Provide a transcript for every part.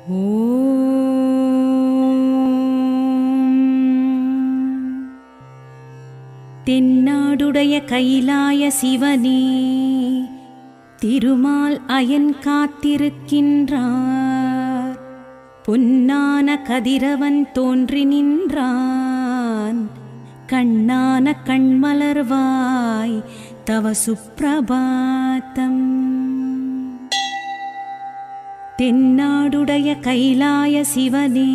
ஓம். தென்னாடுடைய கைலாய சிவனே திருமால் அயன் காத்திருக்கின்றார் பொன்னான கதிரவன் தோன்றி நின்றான் கண்ணான கண்மலர்வாய் தவ சுப்பிரபாத்தம் தென்னாடுடைய கைலாய சிவனே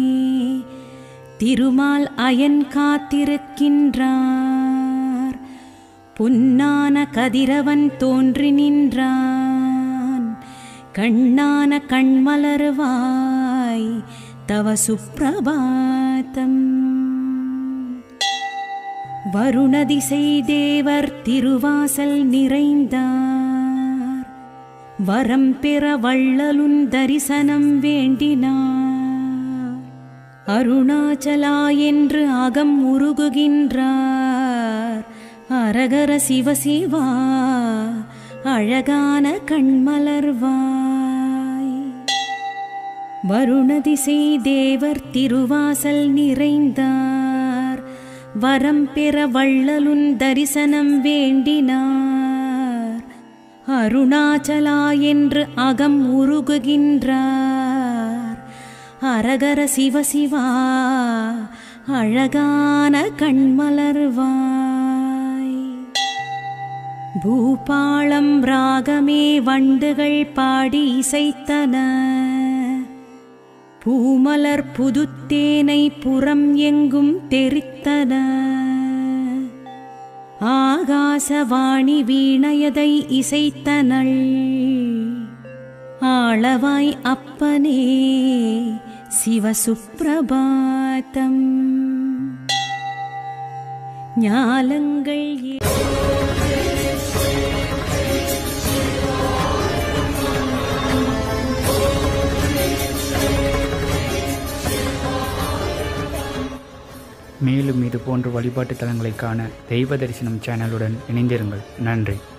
திருமால் அயன் காத்திருக்கின்றார் பொன்னான கதிரவன் தோன்றி நின்றான் கண்ணான கண்மலர்வாய் தவ சுப்பிரபாத்தம் வருணதிசை தேவர் திருவாசல் நிறைந்தார் வரம் பெற வள்ளலுன் தரிசனம் வேண்டினார் அருணாச்சலா என்று அகம் உருகுகின்றார் அரகர சிவசிவா அழகான கண்மலர்வாய் வருணதிசை தேவர் திருவாசல் நிறைந்தார் வரம் பெற வள்ளலுன் தரிசனம் வேண்டினார் அருணாச்சலா என்று அகம் உருகுகின்றார் அரகர சிவசிவா அழகான கண்மலர்வாய் பூபாளம் ராகமே வண்டுகள் பாடி இசைத்தன பூமலர் புதுத்தேனை புறம் எங்கும் தெரித்தன ஆகாசவாணி வீணையதை இசைத்தனள் ஆளவாய் அப்பனே சிவசுப்பிரபாதம் ஞாலங்கள் ஏ- மேலும் இது போன்ற வழிபாட்டு தலங்களை காண தெய்வ தரிசனம் சேனலுடன் இணைந்திருங்கள் நன்றி